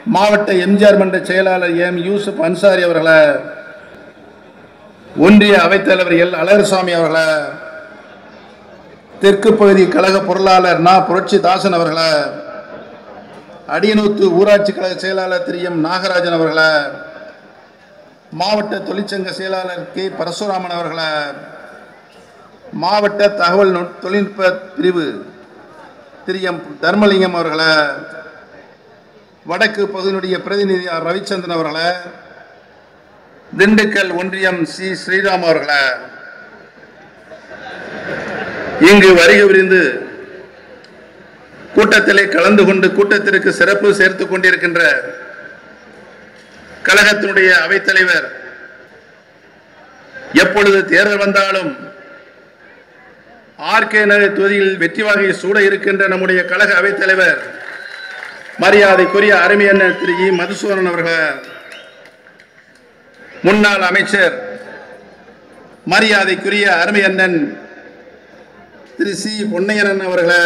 மாவட்ட எம்ஜிஆர் மன்ற செயலாளர் எம் யூசுப் அன்சாரி அவர்களை ஒன்றிய அவைத்தலைவர் எல் அழகர்சாமி அவர்களை தெற்கு பகுதி கழக பொருளாளர் நா புரட்சி தாசன் அவர்களை அடியனூத்து ஊராட்சி கழக செயலாளர் திரு எம் நாகராஜன் அவர்களை மாவட்ட தொழிற்சங்க செயலாளர் கே பரசுராமன் அவர்களை மாவட்ட தகவல் நுட்- தொழில்நுட்ப பிரிவு திரு எம் தர்மலிங்கம் அவர்களை வடக்கு பகுதியினுடைய பிரதிநிதி ஆர் ரவிச்சந்திரன் அவர்களை திண்டுக்கல் ஒன்றியம் சி ஸ்ரீராம் அவர்களை இங்கு வருகை புரிந்து கூட்டத்திலே கலந்து கொண்டு கூட்டத்திற்கு சிறப்பு சேர்த்துக் கொண்டிருக்கின்ற கழகத்தினுடைய அவைத்தலைவர் எப்பொழுது தேர்தல் வந்தாலும் ஆர்கே நகர் தொகுதியில் வெற்றி வாகை சூட இருக்கின்ற நம்முடைய கழக அவைத்தலைவர் மரியாதைக்குரிய அருமை அண்ணன் திரு இ மதுசூதனன் அவர்கள் முன்னாள் அமைச்சர் மரியாதைக்குரிய அருமை அண்ணன் திரு சி பொன்னையனன் அவர்களை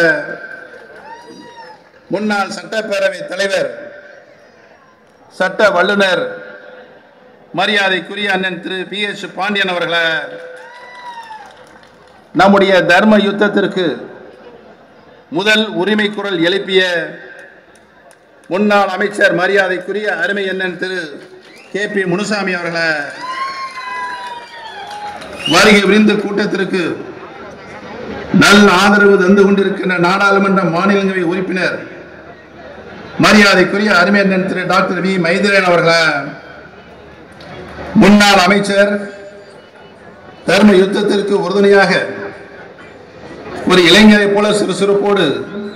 முன்னாள் சட்டப்பேரவை தலைவர் சட்ட வல்லுனர் மரியாதைக்குரிய அண்ணன் திரு பி எச் பாண்டியன் அவர்களை நம்முடைய தர்ம யுத்தத்திற்கு முதல் உரிமை குரல் எழுப்பிய முன்னாள் அமைச்சர் மரியாதைக்குரிய அருமை அண்ணன் திரு கே பி முனுசாமி அவர்களை வருகை விரிந்த கூட்டத்திற்கு நல் ஆதரவு தந்து கொண்டிருக்கின்ற நாடாளுமன்ற மாநிலங்களவை உறுப்பினர் மரியாதைக்குரிய அருமை அண்ணன் திரு டாக்டர் வி மைதிரன் அவர்களை முன்னாள் அமைச்சர் தர்ம யுத்தத்திற்கு உறுதுணையாக ஒரு இளைஞரை போல சுறுசுறுப்போடு